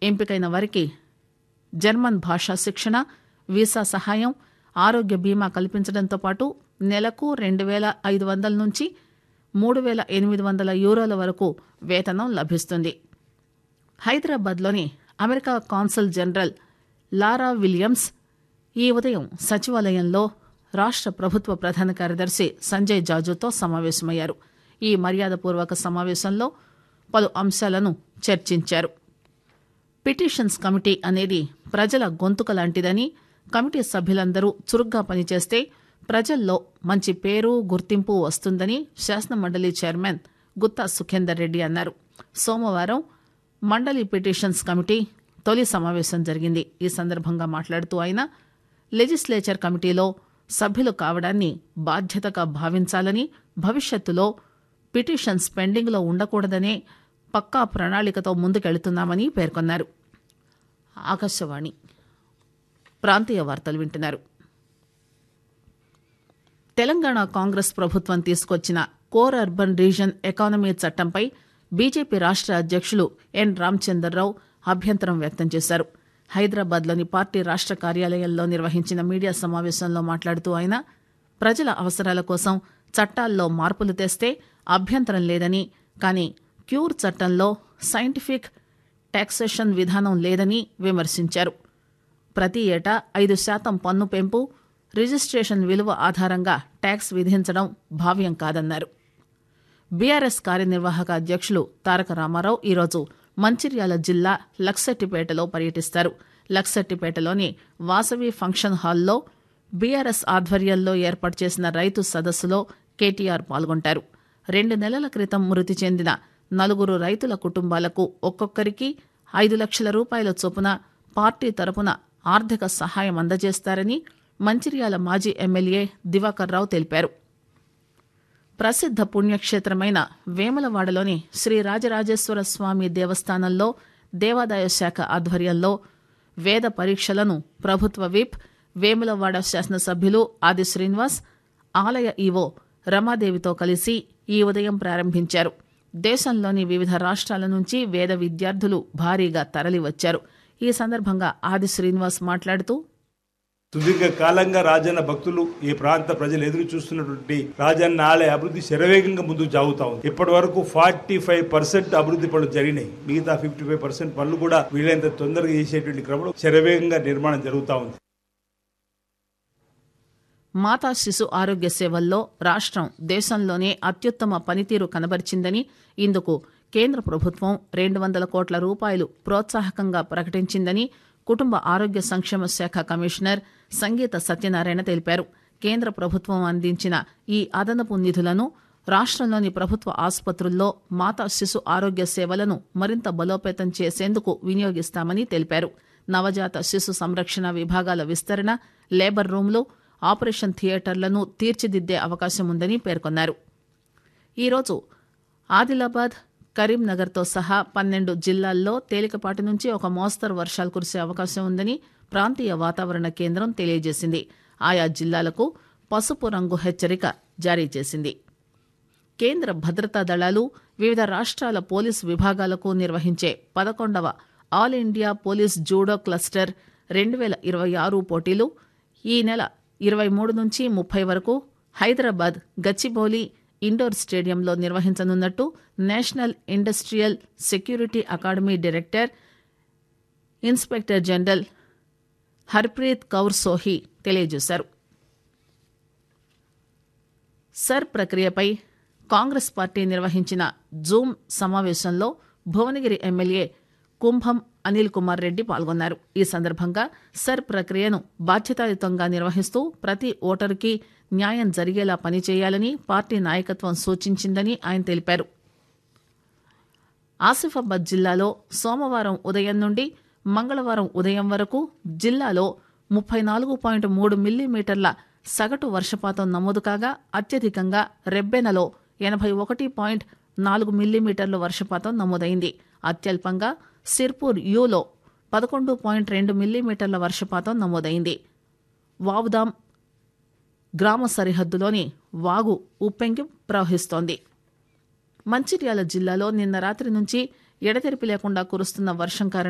ఎంపికైన వారికి జర్మన్ భాషా శిక్షణ వీసా సహాయం ఆరోగ్య బీమా కల్పించడంతో పాటు నెలకు రెండు వేల ఐదు వందల నుంచి మూడు వేల ఎనిమిది వందల యూరోల వరకు వేతనం లభిస్తుంది హైదరాబాద్లోని America consul general Laura Williams ఈ ఉదయం సచివాలయంలో రాష్ట్ర ప్రభుత్వ ప్రధాన కార్యదర్శి సంజయ్ జాజుతో సమావేశమయ్యారు ఈ మర్యాదపూర్వక సమావేశంలో పలు అంశాలను చర్చించారు పిటిషన్స్ కమిటీ అనేది ప్రజల గొంతుక లాంటిదని కమిటీ సభ్యులందరూ చురుగ్గా పనిచేస్తే ప్రజల్లో మంచి పేరు గుర్తింపు వస్తుందని శాసనమండలి చైర్మన్ గుత్తా సుఖేందర్ రెడ్డి అన్నారు సోమవారం మండలి పిటిషన్స్ కమిటీ తొలి సమావేశం జరిగింది ఈ సందర్భంగా మాట్లాడుతూ ఆయన లెజిస్లేచర్ కమిటీలో సభ్యులు కావడాన్ని బాధ్యతగా భావించాలని భవిష్యత్తులో పిటిషన్స్ పెండింగ్లో ఉండకూడదనే పక్కా ప్రణాళికతో ముందుకెళ్తున్నామని పేర్కొన్నారు ఆకాశవాణి ప్రాంతీయ వార్తలు వింటున్నారు తెలంగాణ కాంగ్రెస్ ప్రభుత్వం తీసుకొచ్చిన కోర్ అర్బన్ రీజన్ ఎకానమీ చట్టంపై బీజేపీ రాష్ట్ర అధ్యక్షులు ఎన్ రామచందర్రావు అభ్యంతరం వ్యక్తం చేశారు హైదరాబాద్లోని పార్టీ రాష్ట్ర కార్యాలయంలో నిర్వహించిన మీడియా సమావేశంలో మాట్లాడుతూ ఆయన ప్రజల అవసరాల కోసం చట్టాల్లో మార్పులు తెస్తే అభ్యంతరం లేదని కానీ క్యూర్ చట్టంలో సైంటిఫిక్ టాక్సేషన్ విధానం లేదని విమర్శించారు ప్రతి ఏటా ఐదు శాతం పన్ను పెంపు రిజిస్ట్రేషన్ విలువ ఆధారంగా ట్యాక్స్ విధించడం భావ్యం కాదన్నారు బీఆర్ఎస్ కార్యనిర్వాహక అధ్యక్షులు తారక రామారావు ఈరోజు మంచిర్యాల జిల్లా లక్సెట్టిపేటలో పర్యటిస్తారు లక్సెట్టిపేటలోని వాసవి ఫంక్షన్ హాల్లో బీఆర్ఎస్ ఆధ్వర్యంలో ఏర్పాటు చేసిన రైతు సదస్సులో కేటీఆర్ పాల్గొంటారు రెండు నెలల క్రితం మృతి చెందిన నలుగురు రైతుల కుటుంబాలకు ఒక్కొక్కరికి ఐదు లక్షల రూపాయల చొప్పున పార్టీ తరపున ఆర్థిక సహాయం అందజేస్తారని మంచిర్యాల మాజీ ఎమ్మెల్యే దివాకర్ రావు తెలిపారు ప్రసిద్ధ పుణ్యక్షేత్రమైన వేములవాడలోని శ్రీ రాజరాజేశ్వర స్వామి దేవస్థానంలో దేవాదాయ శాఖ ఆధ్వర్యంలో వేద పరీక్షలను ప్రభుత్వ విప్ వేములవాడ శాసనసభ్యులు ఆది శ్రీనివాస్ ఆలయ ఈవో రమాదేవితో కలిసి ఈ ఉదయం ప్రారంభించారు దేశంలోని వివిధ రాష్ట్రాల నుంచి వేద విద్యార్థులు భారీగా తరలివచ్చారు ఈ సందర్భంగా ఆది శ్రీనివాస్ మాట్లాడుతూ సుదీర్ఘ కాలంగా రాజన్న భక్తులు ఈ ప్రాంత ప్రజలు ఎదురు చూస్తున్నటువంటి రాజన్న ఆలయ అభివృద్ధి శరవేగంగా ముందుకు సాగుతా ఉంది ఇప్పటి వరకు ఫార్టీ ఫైవ్ పర్సెంట్ అభివృద్ధి పనులు జరిగినాయి మిగతా ఫిఫ్టీ ఫైవ్ పర్సెంట్ పనులు కూడా వీలైనంత తొందరగా చేసేటువంటి క్రమంలో శరవేగంగా నిర్మాణం జరుగుతా ఉంది మాతా శిశు ఆరోగ్య సేవల్లో రాష్ట్రం దేశంలోనే అత్యుత్తమ పనితీరు కనబరిచిందని ఇందుకు కేంద్ర ప్రభుత్వం రెండు వందల కోట్ల రూపాయలు ప్రోత్సాహకంగా ప్రకటించిందని కుటుంబ ఆరోగ్య సంక్షేమ శాఖ కమిషనర్ సంగీత సత్యనారాయణ తెలిపారు కేంద్ర ప్రభుత్వం అందించిన ఈ అదనపు నిధులను రాష్ట్రంలోని ప్రభుత్వ ఆసుపత్రుల్లో మాతా శిశు ఆరోగ్య సేవలను మరింత బలోపేతం చేసేందుకు వినియోగిస్తామని తెలిపారు నవజాత శిశు సంరక్షణ విభాగాల విస్తరణ లేబర్ రూమ్లు ఆపరేషన్ థియేటర్లను తీర్చిదిద్దే అవకాశం ఉందని పేర్కొన్నారు ఈరోజు ఆదిలాబాద్ కరీంనగర్తో సహా పన్నెండు జిల్లాల్లో తేలికపాటి నుంచి ఒక మోస్తరు వర్షాలు కురిసే అవకాశం ఉందని ప్రాంతీయ వాతావరణ కేంద్రం తెలియజేసింది ఆయా జిల్లాలకు పసుపు రంగు హెచ్చరిక జారీ చేసింది కేంద్ర భద్రతా దళాలు వివిధ రాష్ట్రాల పోలీసు విభాగాలకు నిర్వహించే పదకొండవ all India police judo cluster రెండు వేల ఇరవై ఆరు పోటీలు ఈ నెల ఇరవై మూడు నుంచి ముప్పై వరకు హైదరాబాద్ గచ్చిబౌలి ఇండోర్ స్టేడియంలో నిర్వహించనున్నట్టు national industrial security academy director inspector general Harpreet Kaur Sohi తెలియజేశారు సర్ ప్రక్రియపై కాంగ్రెస్ పార్టీ నిర్వహించిన జూమ్ సమావేశంలో భువనగిరి ఎమ్మెల్యే కుంభం అనిల్ కుమార్ రెడ్డి పాల్గొన్నారు ఈ సందర్భంగా సర్ ప్రక్రియను బాధ్యతాయుతంగా నిర్వహిస్తూ ప్రతి ఓటరుకి న్యాయం జరిగేలా పనిచేయాలని పార్టీ నాయకత్వం సూచించిందని ఆయన తెలిపారు ఆసిఫాబాద్ జిల్లాలో సోమవారం ఉదయం నుండి మంగళవారం ఉదయం వరకు జిల్లాలో ముప్పై నాలుగు పాయింట్ మూడు మిల్లీమీటర్ల సగటు వర్షపాతం నమోదు కాగా అత్యధికంగా రెబ్బెనలో ఎనభై ఒకటి పాయింట్ నాలుగు మిల్లీమీటర్ల వర్షపాతం నమోదైంది అత్యల్పంగా సిర్పూర్ యూలో పదకొండు పాయింట్ రెండు మిల్లీమీటర్ల వర్షపాతం నమోదైంది వావుదాం గ్రామ సరిహద్దులోని వాగు ఉప్పెంకి ప్రవహిస్తోంది మంచిర్యాల జిల్లాలో నిన్న రాత్రి నుంచి ఎడతెరిపి లేకుండా కురుస్తున్న వర్షం కారణంగా